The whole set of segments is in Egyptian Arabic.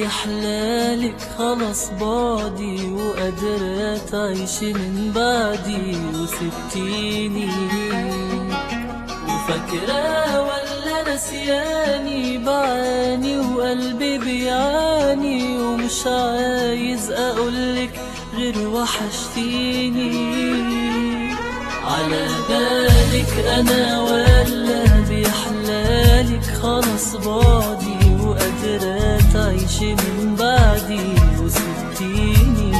بيحلالك خلاص بعدي وقادرة تعيشي من بعدي وسبتيني وفاكرة ولا نسياني بعاني وقلبي بيعاني ومش عايز أقولك غير وحشتيني على بالك أنا ولا بيحلالك خلاص بعدي وقادرة تعيشي من بعدي وسبتيني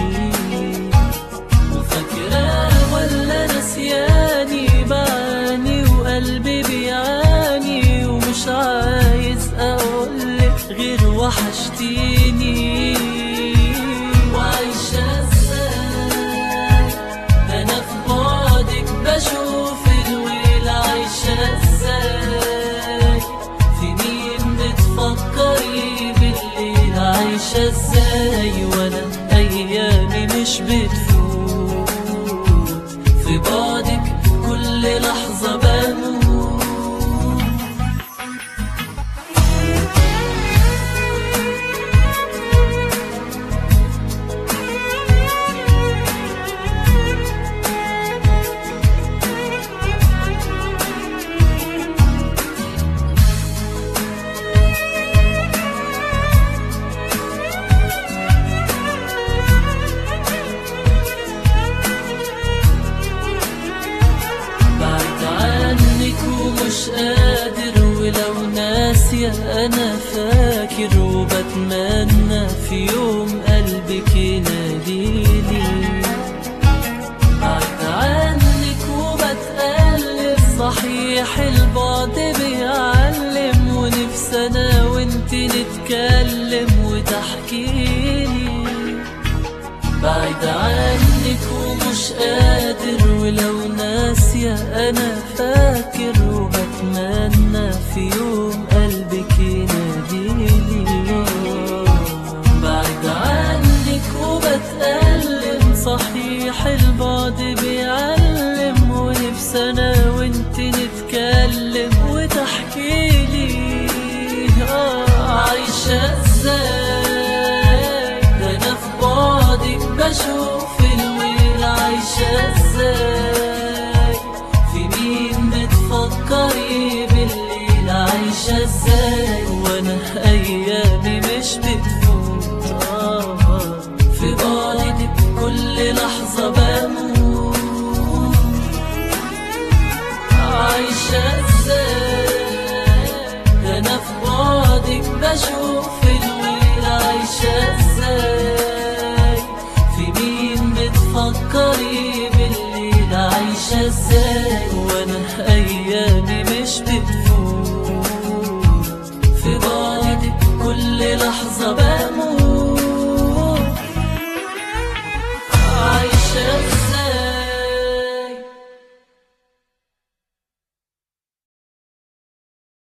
وفاكرة ولا نسياني بعاني وقلبي بيعاني ومش عايز أقولك غير وحشتيني وعايشة ازاي ده أنا في بعدك بشوف الويل عايشة ازاي في مين بتفكري بالليل عايشة ازاي وانا ايامي مش بتفوت في بعدك كل لحظة بموت بعد عنك ومش قادر ولو ناسية أنا فاكر وبتمنى في يوم قلبك يناديلي بعد عنك وبتقلب صحيح البعد بيعلم ونفسي أنا وانت نتكلم وتحكيلي بعد عنك ومش قادر ولو ناسية أنا فاكر وبتمنى في يوم قلبك يناديلي بعد عنك وبتألم صحيح البعد بيعلم ونفسي أنا وانت نتكلم وتحكيلي آه عايشة ازاي ده أنا في بعدك بشوف الويل عايشة ازاي في مين بتفكري بالليل عايشة ازاي وانا ايامي مش بتفوت آه في بعدك كل لحظة بموت عايشة ازاي ده انا في بعدك بشوف الويل عايشة ازاي في مين بتفكري بالليل عايشة ازاي وانا ايامي مش بتفوت